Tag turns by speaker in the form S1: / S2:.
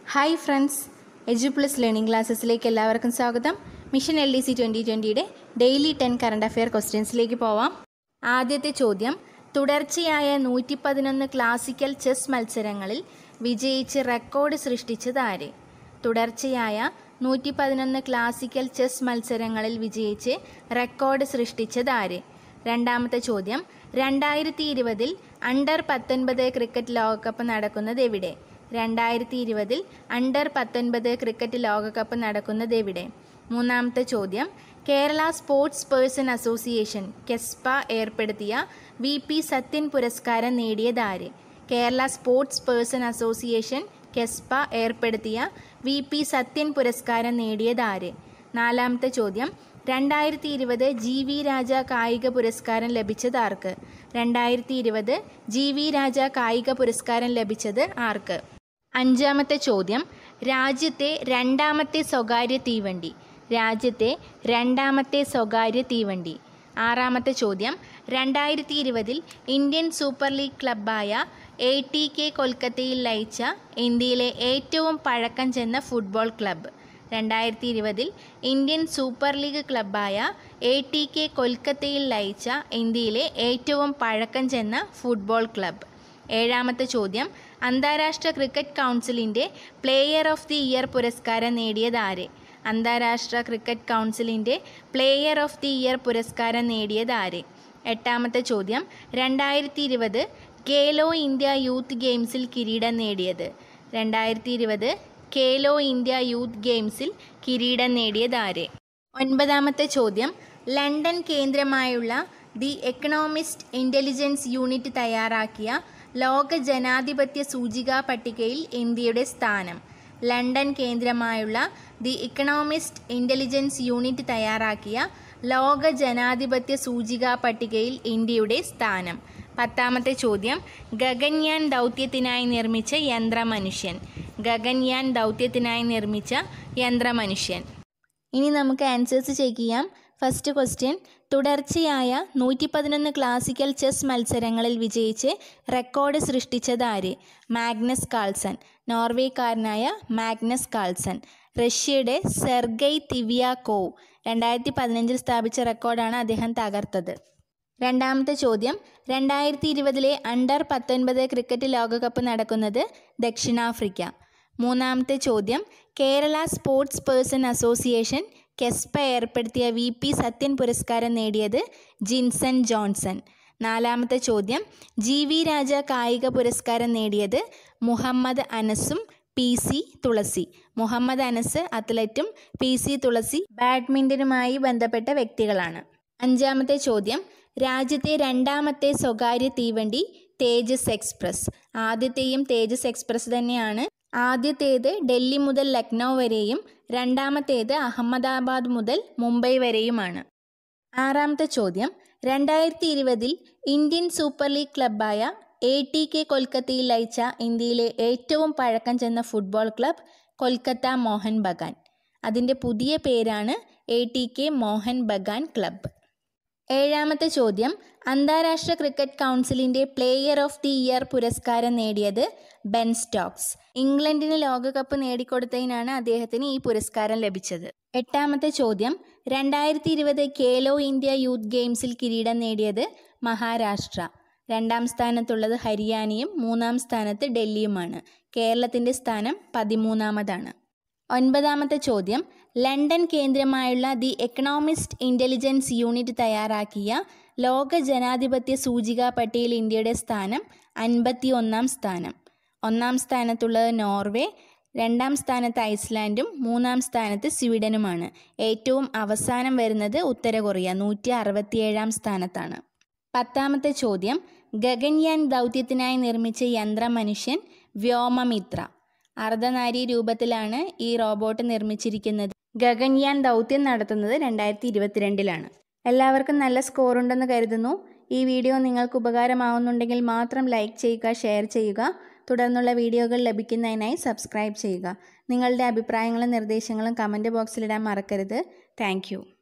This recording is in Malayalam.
S1: hi friends Edu Plus Learning ക്ലാസ്സസിലേക്ക് എല്ലാവർക്കും സ്വാഗതം mission L D C twenty ട്വൻ്റിയുടെ ഡെയിലി ടെൻ കറണ്ട് അഫെയർ ക്വസ്റ്റ്യൻസിലേക്ക് പോവാം ആദ്യത്തെ ചോദ്യം തുടർച്ചയായ നൂറ്റി പതിനൊന്ന് ക്ലാസിക്കൽ ചെസ് മത്സരങ്ങളിൽ വിജയിച്ച് റെക്കോർഡ് സൃഷ്ടിച്ചത് ആര് തുടർച്ചയായ നൂറ്റി പതിനൊന്ന് ക്ലാസിക്കൽ ചെസ് മത്സരങ്ങളിൽ വിജയിച്ച് റെക്കോർഡ് സൃഷ്ടിച്ചത് ആര് രണ്ടാമത്തെ ചോദ്യം രണ്ടായിരത്തി ഇരുപതിൽ അണ്ടർ പത്തൊൻപത് ക്രിക്കറ്റ് ലോകകപ്പ് നടക്കുന്നത് എവിടെ രണ്ടായിരത്തി ഇരുപതിൽ അണ്ടർ പത്തൊൻപത് ക്രിക്കറ്റ് ലോകകപ്പ് നടക്കുന്നത് എവിടെ മൂന്നാമത്തെ ചോദ്യം Kerala sports person association KESPA ഏർപ്പെടുത്തിയ വി പി സത്യൻ പുരസ്കാരം നേടിയതാര് Kerala sports person association KESPA ഏർപ്പെടുത്തിയ വി പി സത്യൻ പുരസ്കാരം നേടിയതാര് നാലാമത്തെ ചോദ്യം രണ്ടായിരത്തി ഇരുപത് ജി വി രാജ കായിക പുരസ്കാരം ലഭിച്ചത് ആർക്ക് രണ്ടായിരത്തി ഇരുപത് ജി വി രാജ കായിക പുരസ്കാരം ലഭിച്ചത് ആർക്ക് അഞ്ചാമത്തെ ചോദ്യം രാജ്യത്തെ രണ്ടാമത്തെ സ്വകാര്യ തീവണ്ടി രാജ്യത്തെ രണ്ടാമത്തെ സ്വകാര്യ തീവണ്ടി ആറാമത്തെ ചോദ്യം രണ്ടായിരത്തി ഇരുപതിൽ ഇന്ത്യൻ സൂപ്പർ ലീഗ് ക്ലബ്ബായ എ ടി കെ കൊൽക്കത്തയിൽ ലയിച്ച ഇന്ത്യയിലെ ഏറ്റവും പഴക്കം ചെന്ന ഫുട്ബോൾ ക്ലബ്ബ് രണ്ടായിരത്തി ഇരുപതിൽ ഇന്ത്യൻ സൂപ്പർ ലീഗ് ക്ലബ്ബായ എ ടി കെ കൊൽക്കത്തയിൽ ലയിച്ച ഇന്ത്യയിലെ ഏറ്റവും പഴക്കം ചെന്ന ഫുട്ബോൾ ക്ലബ്ബ് ഏഴാമത്തെ ചോദ്യം അന്താരാഷ്ട്ര ക്രിക്കറ്റ് കൗൺസിലിൻ്റെ പ്ലേയർ ഓഫ് ദി ഇയർ പുരസ്കാരം നേടിയത് ആര് അന്താരാഷ്ട്ര ക്രിക്കറ്റ് കൗൺസിലിൻ്റെ പ്ലേയർ ഓഫ് ദി ഇയർ പുരസ്കാരം നേടിയത് ആര് എട്ടാമത്തെ ചോദ്യം രണ്ടായിരത്തി ഇരുപത് കേലോ ഇന്ത്യ യൂത്ത് ഗെയിംസിൽ കിരീടം നേടിയത് രണ്ടായിരത്തി ഇരുപത് കേലോ ഇന്ത്യ യൂത്ത് ഗെയിംസിൽ കിരീടം നേടിയത് ആര് ഒൻപതാമത്തെ ചോദ്യം ലണ്ടൻ കേന്ദ്രമായുള്ള ദി എക്കണോമിസ്റ്റ് ഇൻ്റലിജൻസ് യൂണിറ്റ് തയ്യാറാക്കിയ ലോക ജനാധിപത്യ സൂചികാ പട്ടികയിൽ ഇന്ത്യയുടെ സ്ഥാനം ലണ്ടൻ കേന്ദ്രമായുള്ള ദി ഇക്കണോമിസ്റ്റ് ഇൻ്റലിജൻസ് യൂണിറ്റ് തയ്യാറാക്കിയ ലോക ജനാധിപത്യ സൂചികാ പട്ടികയിൽ ഇന്ത്യയുടെ സ്ഥാനം പത്താമത്തെ ചോദ്യം ഗഗൻയാൻ ദൗത്യത്തിനായി നിർമ്മിച്ച യന്ത്രമനുഷ്യൻ ഗഗൻയാൻ ദൗത്യത്തിനായി നിർമ്മിച്ച യന്ത്രമനുഷ്യൻ ഇനി നമുക്ക് ആൻസേഴ്സ് ചെക്ക് ചെയ്യാം ഫസ്റ്റ് ക്വസ്റ്റ്യൻ തുടർച്ചയായ നൂറ്റി പതിനൊന്ന് ക്ലാസിക്കൽ ചെസ് മത്സരങ്ങളിൽ വിജയിച്ച് റെക്കോർഡ് സൃഷ്ടിച്ചത് ആര് മാഗ്നസ് കാൾസൺ നോർവേക്കാരനായ മാഗ്നസ് കാൾസൺ റഷ്യയുടെ സെർഗൈ തിവിയാക്കോവ് രണ്ടായിരത്തി പതിനഞ്ചിൽ സ്ഥാപിച്ച റെക്കോർഡാണ് അദ്ദേഹം തകർത്തത് രണ്ടാമത്തെ ചോദ്യം രണ്ടായിരത്തി ഇരുപതിലെ അണ്ടർ പത്തൊൻപത് ക്രിക്കറ്റ് ലോകകപ്പ് നടക്കുന്നത് ദക്ഷിണാഫ്രിക്ക മൂന്നാമത്തെ ചോദ്യം Kerala sports person association KESPA ഏർപ്പെടുത്തിയ വി പി സത്യൻ പുരസ്കാരം നേടിയത് ജിൻസൺ ജോൺസൺ നാലാമത്തെ ചോദ്യം ജി വി രാജ കായിക പുരസ്കാരം നേടിയത് മുഹമ്മദ് അനസും പി സി തുളസി മുഹമ്മദ് അനസ് അത്ലറ്റും പി സി തുളസി ബാഡ്മിൻ്റനുമായി ബന്ധപ്പെട്ട വ്യക്തികളാണ് അഞ്ചാമത്തെ ചോദ്യം രാജ്യത്തെ രണ്ടാമത്തെ സ്വകാര്യ തീവണ്ടി തേജസ് എക്സ്പ്രസ് ആദ്യത്തെയും തേജസ് എക്സ്പ്രസ് തന്നെയാണ് ആദ്യത്തേത് ഡൽഹി മുതൽ ലക്നൗ വരെയും രണ്ടാമത്തേത് അഹമ്മദാബാദ് മുതൽ മുംബൈ വരെയുമാണ് ആറാമത്തെ ചോദ്യം രണ്ടായിരത്തി ഇരുപതിൽ ഇന്ത്യൻ സൂപ്പർ ലീഗ് ക്ലബ്ബായ എ ടി കെ കൊൽക്കത്തയിൽ ലയിച്ച ഇന്ത്യയിലെ ഏറ്റവും പഴക്കം ചെന്ന ഫുട്ബോൾ ക്ലബ് കൊൽക്കത്ത മോഹൻ ബഗാൻ അതിൻ്റെ പുതിയ പേരാണ് A T K Mohun Bagan club ഏഴാമത്തെ ചോദ്യം അന്താരാഷ്ട്ര ക്രിക്കറ്റ് കൗൺസിലിൻ്റെ പ്ലേയർ ഓഫ് ദി ഇയർ പുരസ്കാരം നേടിയത് ബെൻ സ്റ്റോക്സ് ഇംഗ്ലണ്ടിന് ലോകകപ്പ് നേടിക്കൊടുത്തതിനാണ് അദ്ദേഹത്തിന് ഈ പുരസ്കാരം ലഭിച്ചത് എട്ടാമത്തെ ചോദ്യം രണ്ടായിരത്തി ഇരുപത് കേലോ ഇന്ത്യ യൂത്ത് ഗെയിംസിൽ കിരീടം നേടിയത് മഹാരാഷ്ട്ര രണ്ടാം സ്ഥാനത്തുള്ളത് ഹരിയാനയും മൂന്നാം സ്ഥാനത്ത് ഡൽഹിയുമാണ് കേരളത്തിൻ്റെ സ്ഥാനം പതിമൂന്നാമതാണ് ഒൻപതാമത്തെ ചോദ്യം ലണ്ടൻ കേന്ദ്രമായുള്ള ദി എക്കണോമിസ്റ്റ് ഇൻ്റലിജൻസ് യൂണിറ്റ് തയ്യാറാക്കിയ ലോക ജനാധിപത്യ സൂചികാ പട്ടികയിൽ ഇന്ത്യയുടെ സ്ഥാനം അൻപത്തി ഒന്നാം സ്ഥാനം ഒന്നാം സ്ഥാനത്തുള്ളത് നോർവേ രണ്ടാം സ്ഥാനത്ത് ഐസ്ലാൻഡും മൂന്നാം സ്ഥാനത്ത് സ്വീഡനുമാണ് ഏറ്റവും അവസാനം വരുന്നത് ഉത്തര കൊറിയ നൂറ്റി അറുപത്തിയേഴാം സ്ഥാനത്താണ് പത്താമത്തെ ചോദ്യം ഗഗൻയാൻ ദൗത്യത്തിനായി നിർമ്മിച്ച യന്ത്രമനുഷ്യൻ വ്യോമമിത്ര അർദ്ധനാരി രൂപത്തിലാണ് ഈ റോബോട്ട് നിർമ്മിച്ചിരിക്കുന്നത് ഗഗൻയാൻ ദൗത്യം നടത്തുന്നത് രണ്ടായിരത്തി ഇരുപത്തിരണ്ടിലാണ് എല്ലാവർക്കും നല്ല സ്കോർ ഉണ്ടെന്ന് കരുതുന്നു ഈ വീഡിയോ നിങ്ങൾക്ക് ഉപകാരമാവുന്നുണ്ടെങ്കിൽ മാത്രം ലൈക്ക് ചെയ്യുക ഷെയർ ചെയ്യുക തുടർന്നുള്ള വീഡിയോകൾ ലഭിക്കുന്നതിനായി സബ്സ്ക്രൈബ് ചെയ്യുക നിങ്ങളുടെ അഭിപ്രായങ്ങളും നിർദ്ദേശങ്ങളും കമൻറ്റ് ബോക്സിലിടാൻ മറക്കരുത് താങ്ക്